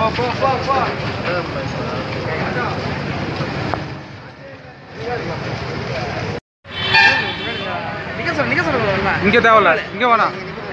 இங்கே தேவையில்ல இங்கே வேணாம்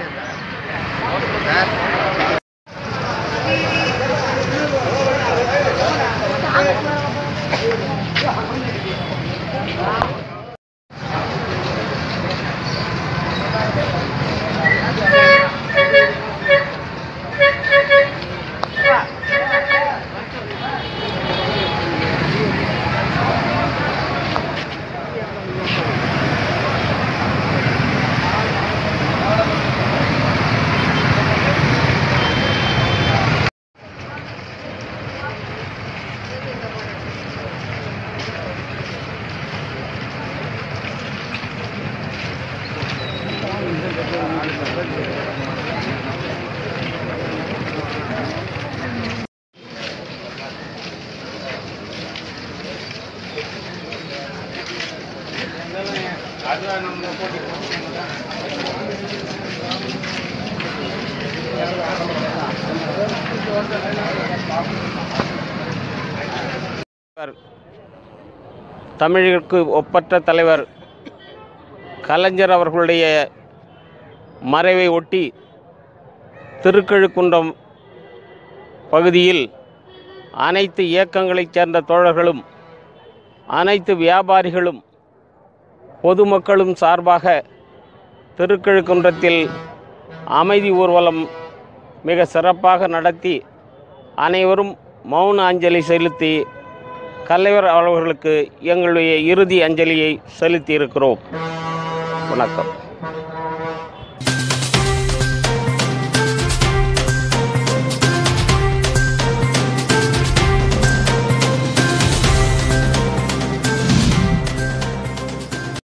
தமிழுக்கு ஒப்பற்ற தலைவர் கலைஞர் அவர்களுடைய மறைவை ஒட்டி திருக்கழுக்குன்றம் பகுதியில் அனைத்து இயக்கங்களைச் சேர்ந்த தோழர்களும் அனைத்து வியாபாரிகளும் பொதுமக்களும் சார்பாக திருக்கழுக்குன்றத்தில் அமைதி ஊர்வலம் மிக சிறப்பாக நடத்தி அனைவரும் மௌன அஞ்சலி செலுத்தி தலைவர் அவர்களுக்கு எங்களுடைய இறுதி அஞ்சலியை செலுத்தியிருக்கிறோம் வணக்கம்